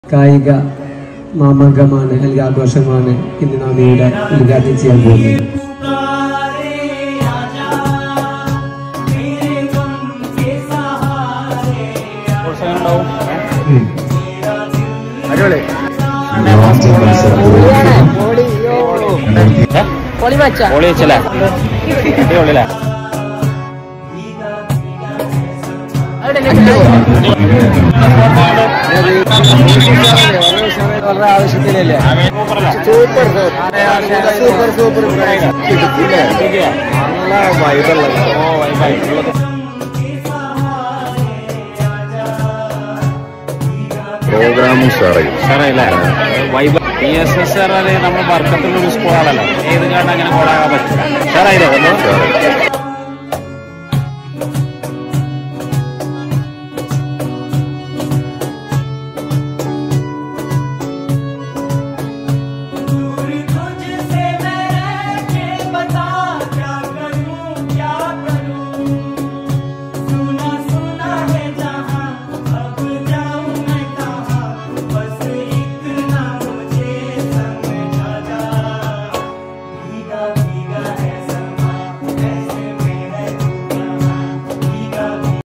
കായിക മാമാങ്കമാണ് അല്ലെങ്കിൽ ആഘോഷമാണ് ഇന്ന് നാം ഇവിടെ ഉദ്ഘാടനം ചെയ്യാൻ പോകുന്നത് പൊളി വെച്ചല്ലേ അടിപൊളിയല്ലേ വളരെ ആവശ്യത്തിനല്ലേ സൂപ്പർ സൂപ്പർ സൂപ്പർ നല്ല വൈബുള്ള പ്രോഗ്രാം ഉഷാറായി സാറല്ലേ vibe E S S R നമ്മൾ വർക്കത്തുള്ള ഒരു സ്കൂളാണല്ലോ ഏത് കാരണം അങ്ങനെ കൊടാകാൻ പറ്റും സാറായില്ലേ ഉഷാറായി